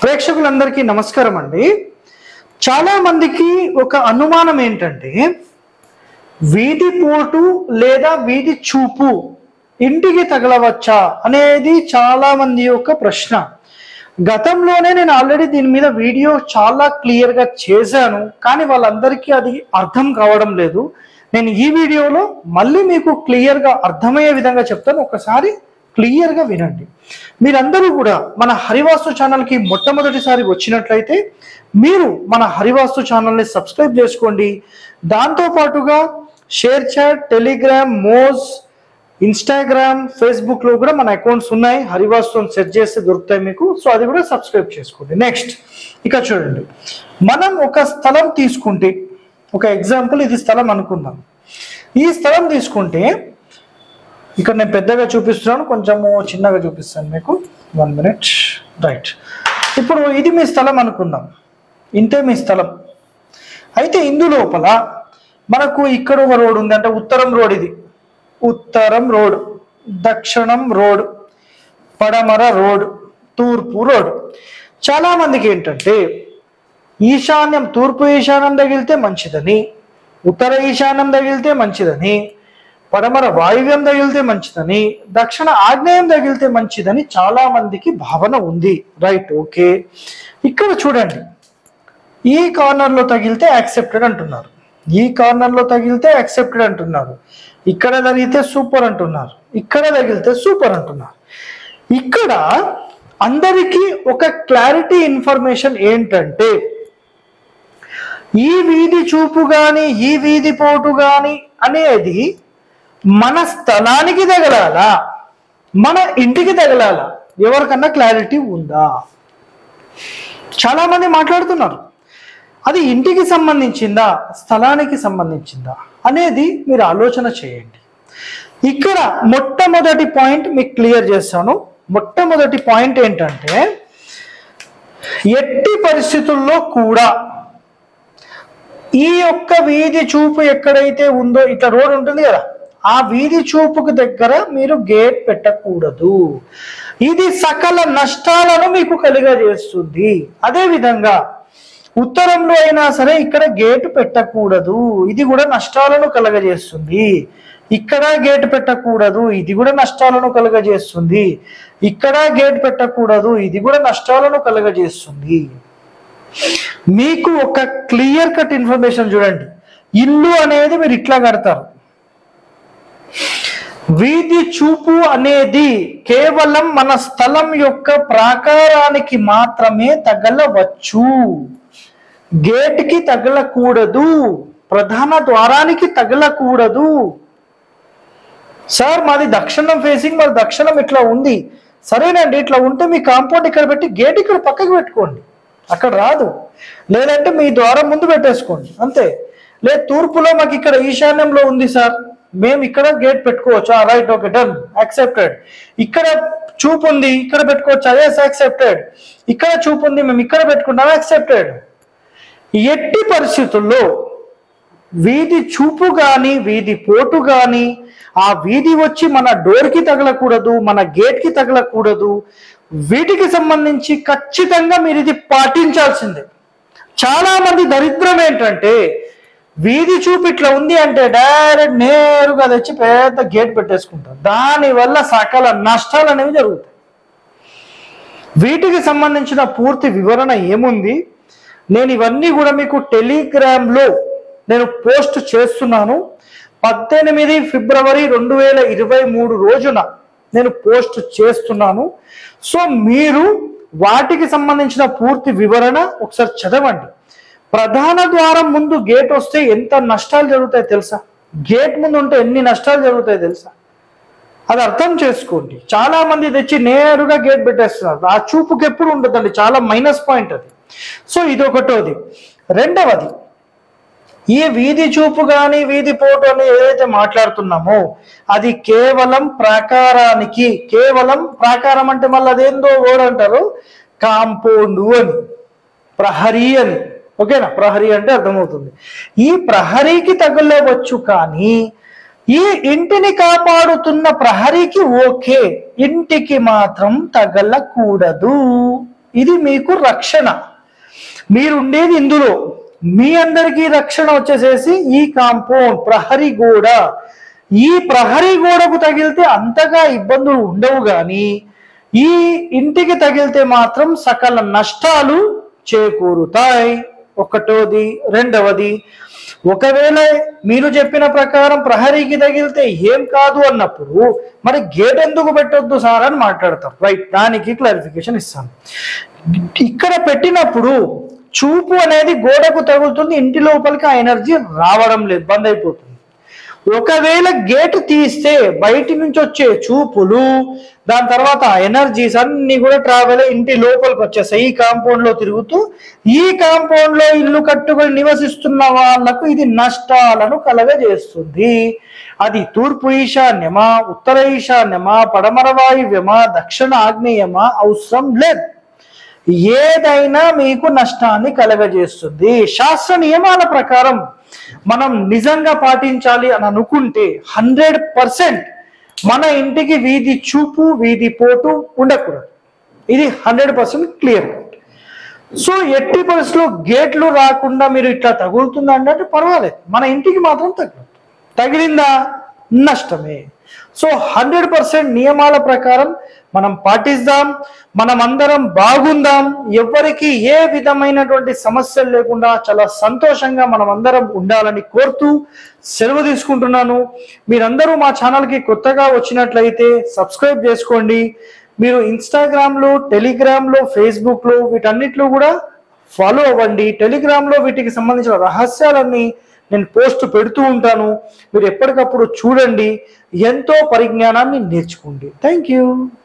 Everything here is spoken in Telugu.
ప్రేక్షకులందరికీ నమస్కారం అండి చాలా మందికి ఒక అనుమానం ఏంటంటే వీధి పోటు లేదా వీధి చూపు ఇంటికి తగలవచ్చా అనేది చాలా మంది యొక్క ప్రశ్న గతంలోనే నేను ఆల్రెడీ దీని మీద వీడియో చాలా క్లియర్ గా చేశాను కానీ వాళ్ళందరికీ అది అర్థం కావడం లేదు నేను ఈ వీడియోలో మళ్ళీ మీకు క్లియర్ గా అర్థమయ్యే విధంగా చెప్తాను ఒకసారి క్లియర్ గా వినండి మీరందరూ కూడా మన హరివాస్తు ఛానల్ కి మొట్టమొదటిసారి వచ్చినట్లయితే మీరు మన హరివాస్తు ఛానల్ ని సబ్స్క్రైబ్ చేసుకోండి దాంతో పాటుగా ShareChat Telegram Moj Instagram Facebook లో కూడా మన అకౌంట్స్ ఉన్నాయి హరివాస్తు అని సెర్చ్ చేస్తే దొరుకుతాయి మీకు సో అది కూడా సబ్స్క్రైబ్ చేసుకోండి నెక్స్ట్ ఇక చూడండి మనం ఒక స్థలం తీసుకుంటే ఒక ఎగ్జాంపుల్ ఇది స్థలం అనుకుందాం ఈ స్థలం తీసుకుంటే ఇక్కడ నేను పెద్దగా చూపిస్తున్నాను కొంచెము చిన్నగా చూపిస్తాను మీకు వన్ మినిట్ రైట్ ఇప్పుడు ఇది మీ స్థలం అనుకుందాం ఇంతే మీ స్థలం అయితే ఇందు లోపల మనకు ఇక్కడ ఒక రోడ్ ఉంది అంటే ఉత్తరం రోడ్ ఇది ఉత్తరం రోడ్ దక్షిణం రోడ్ పడమర రోడ్ తూర్పు రోడ్ చాలా మందికి ఏంటంటే ఈశాన్యం తూర్పు ఈశాన్యం తగిలితే మంచిదని ఉత్తర ఈశాన్యం తగిలితే మంచిదని పడమర వాయువ్యం తగిలితే మంచిదని దక్షిణ ఆగ్నేయం తగిలితే మంచిదని చాలా మందికి భావన ఉంది రైట్ ఓకే ఇక్కడ చూడండి ఈ కార్నర్ లో తగిలితే యాక్సెప్టెడ్ అంటున్నారు ఈ కార్నర్ లో తగిలితే యాక్సెప్టెడ్ అంటున్నారు ఇక్కడ తగిలితే సూపర్ అంటున్నారు ఇక్కడ తగిలితే సూపర్ అంటున్నారు ఇక్కడ అందరికీ ఒక క్లారిటీ ఇన్ఫర్మేషన్ ఏంటంటే ఈ వీధి చూపు గాని ఈ వీధి పోటు గాని అనేది మన స్థలానికి తగలాలా మన ఇంటికి తగలాలా ఎవరికన్నా క్లారిటీ ఉందా చాలా మంది మాట్లాడుతున్నారు అది ఇంటికి సంబంధించిందా స్థలానికి సంబంధించిందా అనేది మీరు ఆలోచన చేయండి ఇక్కడ మొట్టమొదటి పాయింట్ మీకు క్లియర్ చేస్తాను మొట్టమొదటి పాయింట్ ఏంటంటే ఎట్టి పరిస్థితుల్లో కూడా ఈ యొక్క వీధి చూపు ఎక్కడైతే ఉందో ఇట్లా రోడ్ ఉంటుంది కదా ఆ వీధి చూపుకు దగ్గర మీరు గేట్ పెట్టకూడదు ఇది సకల నష్టాలను మీకు కలిగజేస్తుంది అదే విధంగా ఉత్తరంలో అయినా సరే ఇక్కడ గేటు పెట్టకూడదు ఇది కూడా నష్టాలను కలగజేస్తుంది ఇక్కడ గేట్ పెట్టకూడదు ఇది కూడా నష్టాలను కలగజేస్తుంది ఇక్కడ గేట్ పెట్టకూడదు ఇది కూడా నష్టాలను కలగజేస్తుంది మీకు ఒక క్లియర్ కట్ ఇన్ఫర్మేషన్ చూడండి ఇల్లు అనేది మీరు ఇట్లా కడతారు వీధి చూపు అనేది కేవలం మన స్థలం యొక్క ప్రాకారానికి మాత్రమే తగలవచ్చు గేట్కి తగలకూడదు ప్రధాన ద్వారానికి తగలకూడదు సార్ మాది దక్షిణం ఫేసింగ్ మరి దక్షిణం ఇట్లా ఉంది సరేనండి ఇట్లా ఉంటే మీ కాంపౌండ్ ఇక్కడ పెట్టి గేట్ ఇక్కడ పక్కకు పెట్టుకోండి అక్కడ రాదు లేదంటే మీ ద్వారం ముందు పెట్టేసుకోండి అంతే లేదు తూర్పులో మాకు ఇక్కడ ఈశాన్యంలో ఉంది సార్ మేము ఇక్కడ గేట్ పెట్టుకోవచ్చు రైట్ ఓకే డన్ యాక్సెప్టెడ్ ఇక్కడ చూపు ఉంది ఇక్కడ పెట్టుకోవచ్చు అదే యాక్సెప్టెడ్ ఇక్కడ చూపు ఉంది మేము ఇక్కడ పెట్టుకుంటాం యాక్సెప్టెడ్ ఎట్టి పరిస్థితుల్లో వీధి చూపు గాని వీధి పోటు గాని ఆ వీధి వచ్చి మన డోర్ కి తగలకూడదు మన గేట్ కి తగలకూడదు వీటికి సంబంధించి ఖచ్చితంగా మీరు ఇది పాటించాల్సిందే చాలా మంది దరిద్రం ఏంటంటే వీధి చూపు ఇట్లా ఉంది అంటే డైరెక్ట్ నేరుగా తెచ్చి పెద్ద గేట్ పెట్టేసుకుంటారు దానివల్ల సకల నష్టాలు అనేవి జరుగుతాయి వీటికి సంబంధించిన పూర్తి వివరణ ఏముంది నేను ఇవన్నీ కూడా మీకు టెలిగ్రామ్ లో నేను పోస్ట్ చేస్తున్నాను పద్దెనిమిది ఫిబ్రవరి రెండు వేల ఇరవై మూడు రోజున నేను పోస్ట్ చేస్తున్నాను సో మీరు వాటికి సంబంధించిన పూర్తి వివరణ ఒకసారి చదవండి ప్రధాన ద్వారం ముందు గేట్ వస్తే ఎంత నష్టాలు జరుగుతాయి తెలుసా గేట్ ముందు ఉంటే ఎన్ని నష్టాలు జరుగుతాయి తెలుసా అది అర్థం చేసుకోండి చాలా మంది తెచ్చి నేరుగా గేట్ పెట్టేస్తున్నారు ఆ చూపుకి ఎప్పుడు ఉండదండి చాలా మైనస్ పాయింట్ అది సో ఇది ఒకటోది రెండవది ఈ వీధి చూపు కానీ వీధి పోటు అని ఏదైతే మాట్లాడుతున్నామో అది కేవలం ప్రాకారానికి కేవలం ప్రాకారం అంటే మళ్ళీ అదేందో ఓడ్ అంటారు కాంపౌండ్ అని ప్రహరీ అని ఓకేనా ప్రహరీ అంటే అర్థమవుతుంది ఈ ప్రహరీకి తగలవచ్చు కానీ ఈ ఇంటిని కాపాడుతున్న ప్రహరీకి ఓకే ఇంటికి మాత్రం తగలకూడదు ఇది మీకు రక్షణ మీరు ఉండేది ఇందులో మీ అందరికీ రక్షణ వచ్చేసేసి ఈ కాంపౌండ్ ప్రహరీ గోడ ఈ ప్రహరీ గోడకు తగిలితే అంతగా ఇబ్బందులు ఉండవు కానీ ఈ ఇంటికి తగిలితే మాత్రం సకల నష్టాలు చేకూరుతాయి ఒకటోది రెండవది ఒకవేళ మీరు చెప్పిన ప్రకారం ప్రహరీకి తగిలితే ఏం కాదు అన్నప్పుడు మరి గేట్ ఎందుకు పెట్టొద్దు సార్ అని మాట్లాడతారు రైట్ దానికి క్లారిఫికేషన్ ఇస్తాను ఇక్కడ పెట్టినప్పుడు చూపు అనేది గోడకు తగులుతుంది ఇంటి లోపలికి ఆ ఎనర్జీ రావడం లేదు బంద్ అయిపోతుంది ఒకవేళ గేట్ తీస్తే బయటి నుంచి వచ్చే చూపులు దాని తర్వాత ఆ ఎనర్జీస్ అన్ని కూడా ట్రావెల్ ఇంటి లోపలికి వచ్చేస్తాయి ఈ కాంపౌండ్ లో తిరుగుతూ ఈ కాంపౌండ్ లో ఇల్లు కట్టుకొని నివసిస్తున్న వాళ్లకు ఇది నష్టాలను కలగజేస్తుంది అది తూర్పు ఈశాన్యమా ఉత్తర ఈశాన్యమా పడమర వాయువ్యమా దక్షిణ ఆగ్నేయమా అవసరం లేదు ఏదైనా మీకు నష్టాన్ని కలగజేస్తుంది శాస్త్ర నియమాల ప్రకారం మనం నిజంగా పాటించాలి అని అనుకుంటే హండ్రెడ్ పర్సెంట్ మన ఇంటికి వీధి చూపు వీధి పోటు ఉండకూడదు ఇది హండ్రెడ్ పర్సెంట్ క్లియర్ సో ఎట్టి పరిస్థితుల్లో గేట్లు రాకుండా మీరు ఇట్లా తగులుతుందా అంటే పర్వాలేదు మన ఇంటికి మాత్రం తగలదు తగిలిందా నష్టమే సో హండ్రెడ్ పర్సెంట్ నియమాల ప్రకారం మనం పాటిద్దాం మనం అందరం బాగుందాం ఎవరికి ఏ విధమైనటువంటి సమస్యలు లేకుండా చాలా సంతోషంగా మనం అందరం ఉండాలని కోరుతూ సెలవు తీసుకుంటున్నాను మీరందరూ మా ఛానల్కి కొత్తగా వచ్చినట్లయితే సబ్స్క్రైబ్ చేసుకోండి మీరు ఇన్స్టాగ్రామ్లో టెలిగ్రామ్లో ఫేస్బుక్లో వీటన్నిటిలో కూడా ఫాలో అవ్వండి టెలిగ్రామ్లో వీటికి సంబంధించిన రహస్యాలన్నీ నేను పోస్ట్ పెడుతూ ఉంటాను మీరు ఎప్పటికప్పుడు చూడండి ఎంతో పరిజ్ఞానాన్ని నేర్చుకోండి థ్యాంక్ యూ